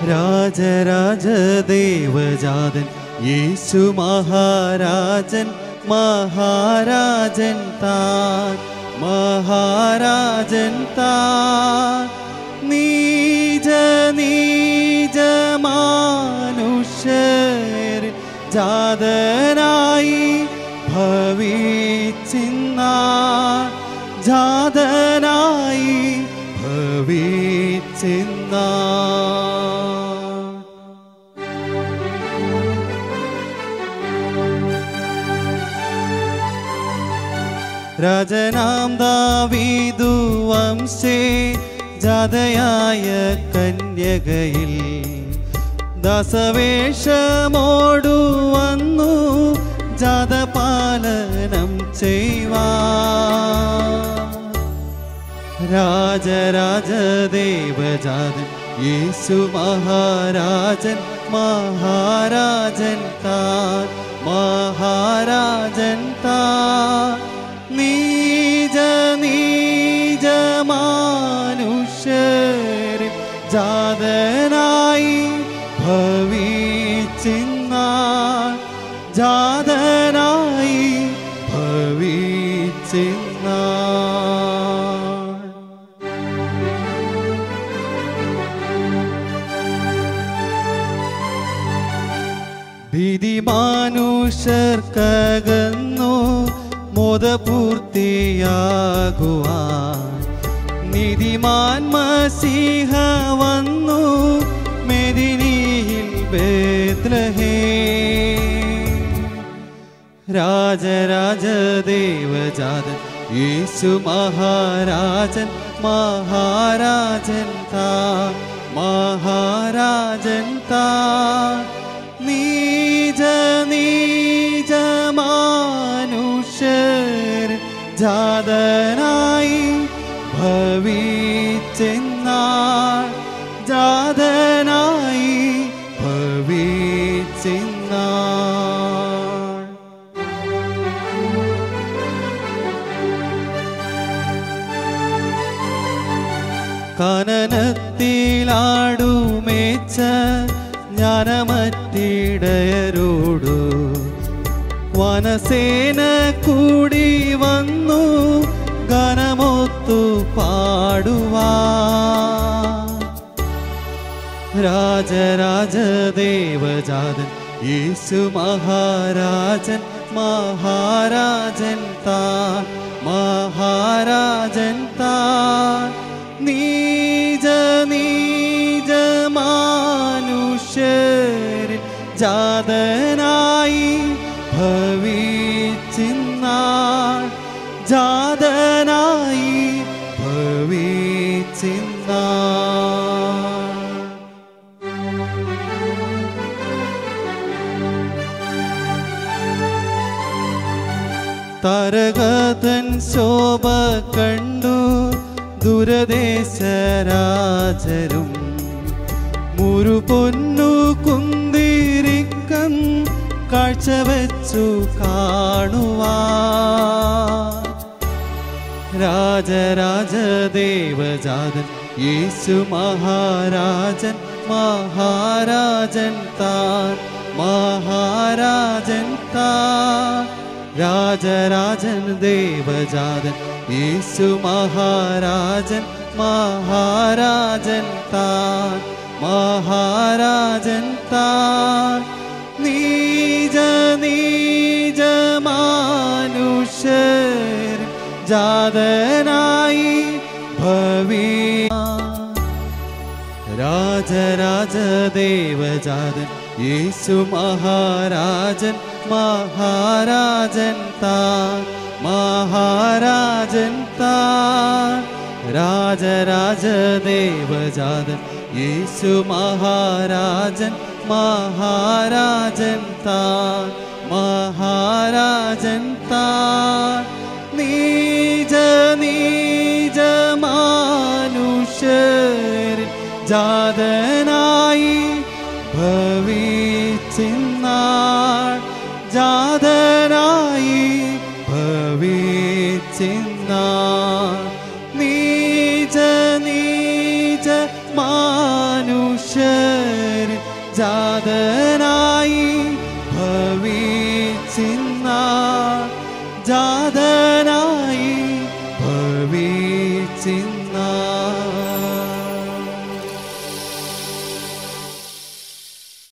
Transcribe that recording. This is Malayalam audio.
രാജരാജദേവജാതൻ യേശു മഹാരാജൻ മഹാരാജൻ താൻ മഹാരാജൻ താൻ നീജ നീജ മാനുഷ്യർ ജാതനായി ഭവിച്ചിന്ന ജാതനായി ഭവിച്ചിന്ന രാജനാം ദാവീദു വംശേ ജാതയായ കന്യകയിൽ ദസവേഷമോടു വന്നു ജാതപാലനം ചെയ്യുവാ രാജരാജദേവജാതൻ യേശു മഹാരാജൻ മഹാരാജൻ താൻ മഹാരാജൻ താൻ നീജ നീജ മാനുഷ്യർ ജാതനായി ഭവിച്ചിന്ന ജാതനായി ഭവിച്ചിന്ന ഭീതി മാനുഷർക്കകന്നു മോദപൂർത്തിയാകുവാൻ നിധിമാൻ മസീഹ വന്നു മെദിനിയിൽ ബേത്ലഹേ രാജരാജദേവജാതൻ യേശു മഹാരാജൻ മഹാരാജൻ താ മഹാരാജൻ താ നീജ നീജ മാനുഷ്യർ ജാതനായി ഭവിച്ചെന്നാൾ ജാതനായി ഭവിച്ചെന്നാൾ കനനത്തിലാടുമേച്ച ജ്ഞാനമറ്റിടയരോടു വനസേന കൂടി വന്നു ഗനമൊത്തു പാടുവാ രാജരാജദേവജാതൻ യേശു മഹാരാജൻ മഹാരാജൻ താൻ മഹാരാജൻ താൻ നീജ നീജ മാനുഷ്യർ ജാതനായി ഭവിച്ചിന്നാൾ ജാതനായി ഭവിച്ചിന്നാൾ തരകഥൻ ശോഭ കണ്ടു ദുരദേശരാജരും മുരു പൊന്നു കുന്തിരിക്കം കാഴ്ചവെച്ചു കാണുവാ രാജരാജദേവജാതൻ യേശു മഹാരാജൻ മഹാരാജൻ താൻ മഹാരാജൻ താൻ രാജരാജൻ ദേവജാതൻ യേശു മഹാരാജൻ മഹാരാജൻ താൻ മഹാരാജൻ താൻ നീജ നീജ മാനുഷ്യർ ജാതനായി ഭവി രാജരാജദേവജാതൻ യേശു മഹാരാജൻ മഹാരാജൻ താൻ മഹാരാജൻ താൻ രാജരാജദേവജാതൻ യേശു മഹാരാജൻ മഹാരാജൻ താൻ മഹാരാജൻ താൻ നീജ നീജ മാനുഷ്യർ ജാതനായി ഭവിച്ചിന്നാൾ ജാതനായി ഭവിച്ചിന്നാൾ നീജ നീജ മാനുഷ്യർ ജാതനായി ഭവിച്ചിന്നാൾ ജാതനായി ഭവിച്ചിന്നാൾ